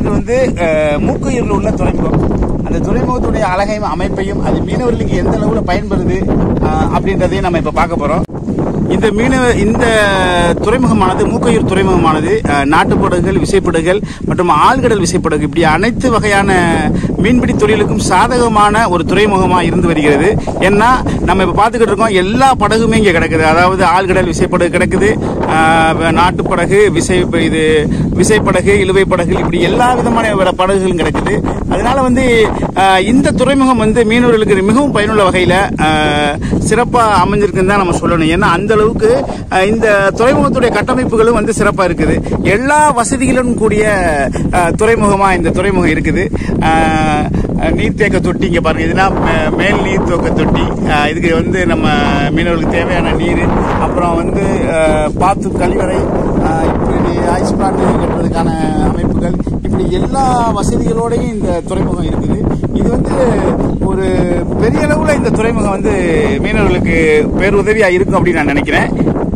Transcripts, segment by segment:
பார்க்கறது வந்து அஹ், மூக்கையூர்ல உள்ள துறைமுகம் அந்த துறைமுகத்துடைய அழகையும் அமைப்பையும் அது மீனவர்களுக்கு எந்த அளவுல பயன்படுது அஹ், அப்படின்றதையும் நம்ம இப்ப பார்க்க போறோம் இந்த மீனவ இந்த துறைமுகமானது மூக்கையூர் துறைமுகமானது அஹ், நாட்டுப் படகுகள் விசைப்படகுகள் மற்றும் ஆழ்கடல் விசைப்படகு இப்படி அனைத்து வகையான மீன்பிடி தொழிலுக்கும் சாதகமான ஒரு துறைமுகமா இருந்து வருகிறது ஏன்னா நம்ம இப்ப பார்த்துக்கிட்டு இருக்கோம் எல்லா படகுமே இங்க கிடக்குது அதாவது ஆழ்கடல் விசைப்படகு கிடக்குது அஹ், நாட்டுப் படகு விசை இது விசைப்படகு இழுவை படகு இப்படி எல்லா விதமான வர- படகுகளும் கிடக்குது அதனால வந்து அஹ், இந்த துறைமுகம் வந்து மீனவர்களுக்கு மிகவும் பயனுள்ள வகையில அஹ், சிறப்பா அமைஞ்சிருக்குன்னு தான் நம்ம சொல்லணும் ஏன்னா அந்த அளவுக்கு அஹ், இந்த துறைமுகத்துடைய கட்டமைப்புகளும் வந்து சிறப்பா இருக்குது எல்லா வசதிகளும் கூடிய அஹ், துறைமுகமா இந்த துறைமுகம் இருக்குது அஹ், நீர்த்தேக்க தொட்டி இங்க பாருங்க இதுனா மே- மேல் நீர்த்தேக்க தொட்டி அஹ், இதுக்கு வந்து நம்ம மீனவர்களுக்கு தேவையான நீர் அப்புறம் வந்து அஹ், பாத்து கழிவறை அஹ், இப்படி ஐஸ் பிளான்ட் கட்டுறதுக்கான அமைப்புகள் இப்படி எல்லா வசதிகளோடையும் இந்த துறைமுகம் இருக்குது இது வந்து ஒரு பெரிய அளவுல இந்த துறைமுகம் வந்து மீனவர்களுக்கு பேருதவியா இருக்கும் அப்படின்னு நான் நினைக்கிறேன்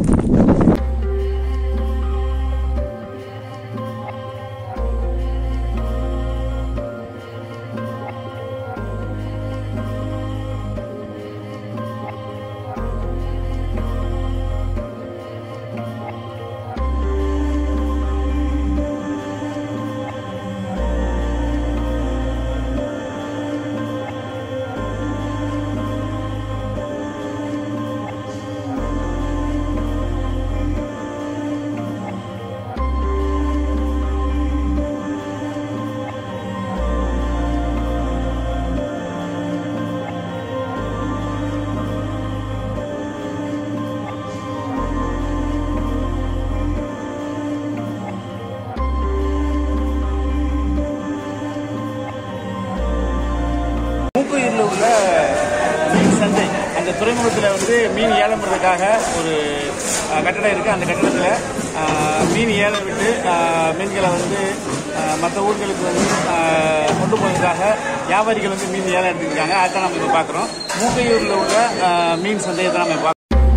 மூக்கையூரில் உள்ள மீன் சந்தை அந்த துறைமுகத்தில் வந்து மீன் ஏலம் விடுறதுக்காக ஒரு அஹ், கட்டடம் இருக்குது அந்த கட்டடத்தில் அஹ், மீன் ஏலம் விட்டு அஹ், மீன்களை வந்து மற்ற ஊர்களுக்கு வந்து அஹ், கொண்டு போவதற்காக வியாபாரிகள் வந்து மீன் ஏலம் எடுத்துருக்காங்க அதான் நம்ம இப்போ பார்க்குறோம் மூக்கையூரில் உள்ள அஹ், மீன் சந்தையை தான் நம்ம பார்க்குறோம்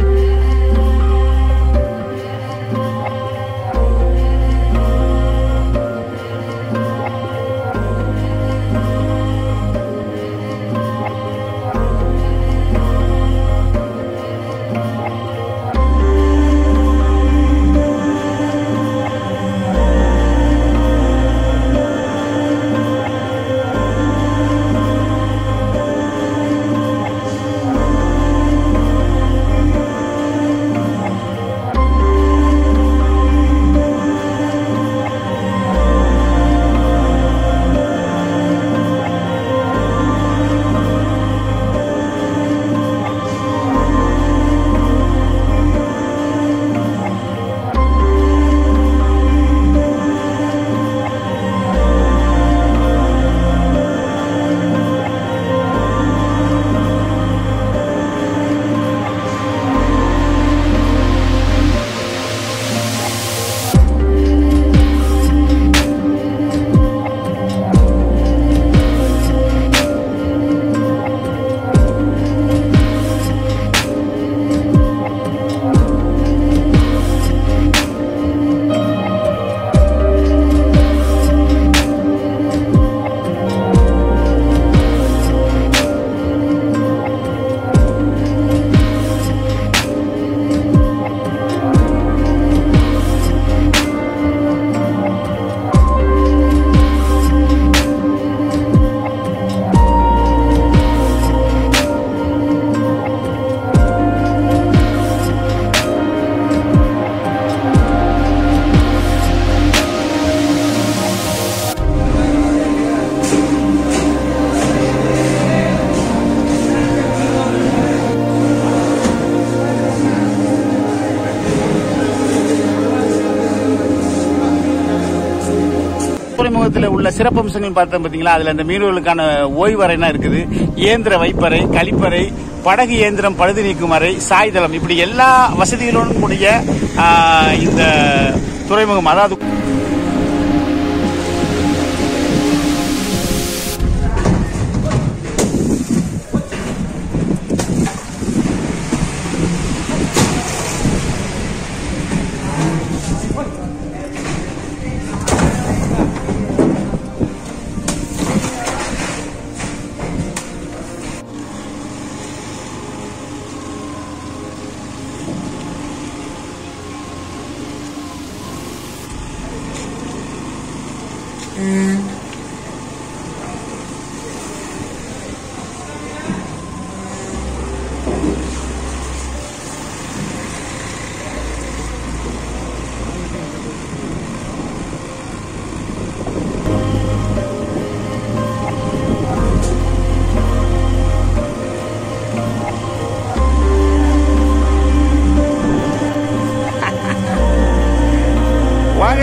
துறைமுகத்தில் உள்ள சிறப்பம்சங்கள் பார்த்தோம் பார்த்தீங்களா அதுல இந்த மீனவர்களுக்கான ஓய்வறைனா இருக்குது இயந்திர வைப்பறை கழிப்பறை படகு இயந்திரம் பழுது நீக்கும் அறை சாய்தளம் இப்படி எல்லா வசதிகளோடும் கூடிய ஆ, இந்த துறைமுகம் அதாவது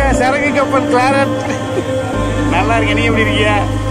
சரக்கு கப்பல் கிளாரட் நல்லா இருக்கு நீ எப்படி இருக்கியா